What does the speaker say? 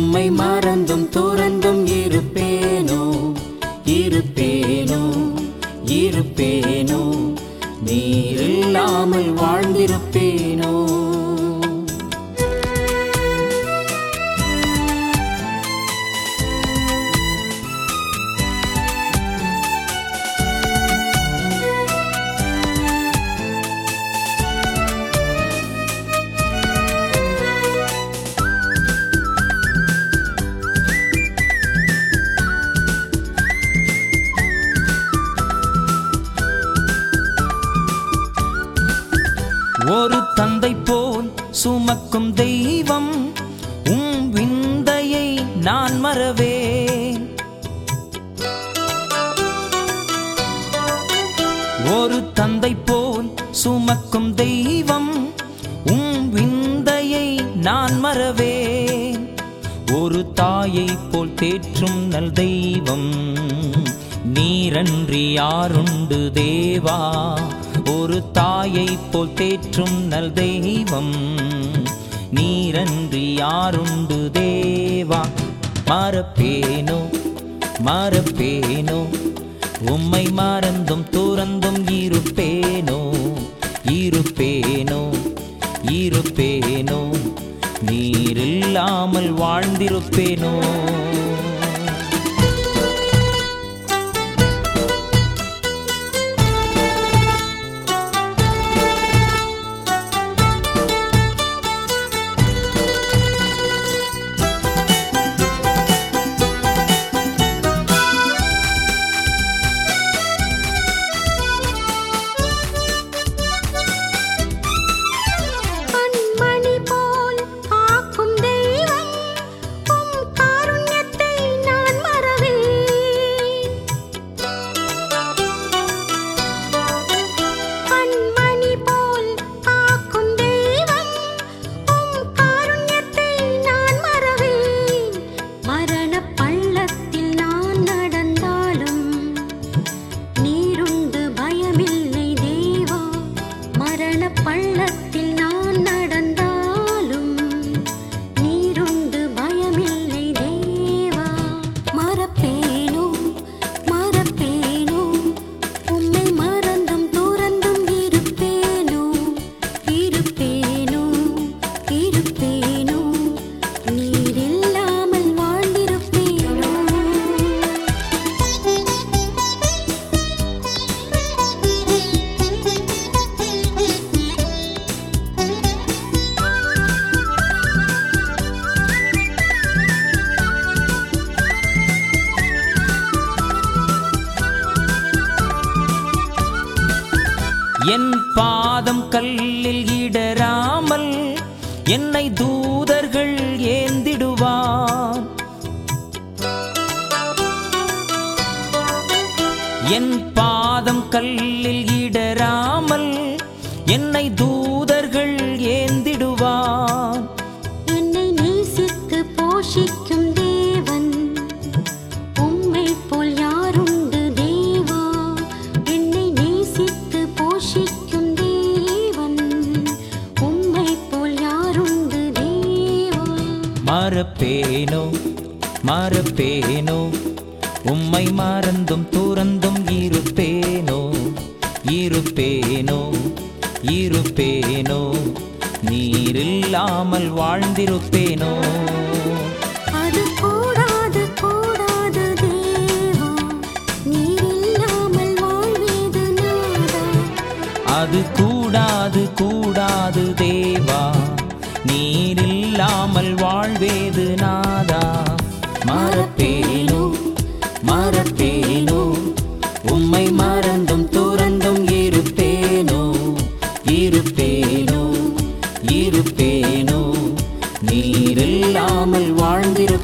உம்மை மறந்தும் துறந்தும் இருப்பேனோ இருப்பேனோ இருப்பேனோ நீர் இல்லாமல் வாழ்ந்திருப்பேனோ ஒரு தந்தை போல் சுமக்கும் தெய்வம் உம் விந்தையை நான் மறவேன் ஒரு தந்தை போல் சுமக்கும் தெய்வம் உம் விந்தையை நான் மறவேன் ஒரு தாயை போல் தேற்றும் நல் தெய்வம் நீரன்றி யாருண்டு தேவா ஒரு தாயை போல் தேற்றும் நல் தெய்வம் நீரன்றி யாருண்டு தேவா மறப்பேனோ மறப்பேனோ உம்மை மறந்தும் துறந்தும் இருப்பேனோ இருப்பேனோ இருப்பேனோ நீரில்லாமல் வாழ்ந்திருப்பேனோ கண்மணி போல் காக்கும் தெய்வம் உம் காருண்யத்தை நான் மறவேன் கண்மணி போல் காக்கும் தெய்வம் உம் காருண்யத்தை நான் மறவேன் மரணப் பள்ளத்தில் நான் நடந்தாலும் நீருண்டு பயமில்லை தேவா மரணப் பள்ளத்தில் நான் நடந்தாலும் நீருண்டு பயமில்லை தேவா மறப்பேனோ மறப்பேனோ உம்மை மறந்தும் துறந்தும் இருப்பேனோ இருப்பேனோ இருப்பேனோ நீரில்லாமல் வாழ்ந்திருப்பேனோ என் பாதம் கல்லில் இடராமல் என்னை தூதர்கள் ஏந்திடுவார் என் பாதம் கல்லில் இடராமல் என்னை தூதர்கள் ஏந்திடுவார் என்னை நேசித்து போஷிக்கும் தேவன் உம்மை போல் யாருண்டு தேவா என்னை நேசித்து போஷிக்கும் தேவன் உம்மை போல் யாருண்டு தேவா மறப்பேனோ மறப்பேனோ உம்மை மறந்தும் துறந்தும் இருப்பேனோ இருப்பேனோ இருப்பேனோ நீரில்லாமல் வாழ்ந்திருப்பேனோ அது கூடாது கூடாது தேவா நீரில்லாமல் வாழ்வேது நாதா அது கூடாது கூடாது தேவா நீரில்லாமல் வாழ்வேது நாதா மறப்பேனோ மறப்பேனோ உம்மை மறந்தும் துறந்தும் இருப்பேனோ இருப்பேனோ இருப்பேனோ நீரில்லாமல் வாழ்ந்திரு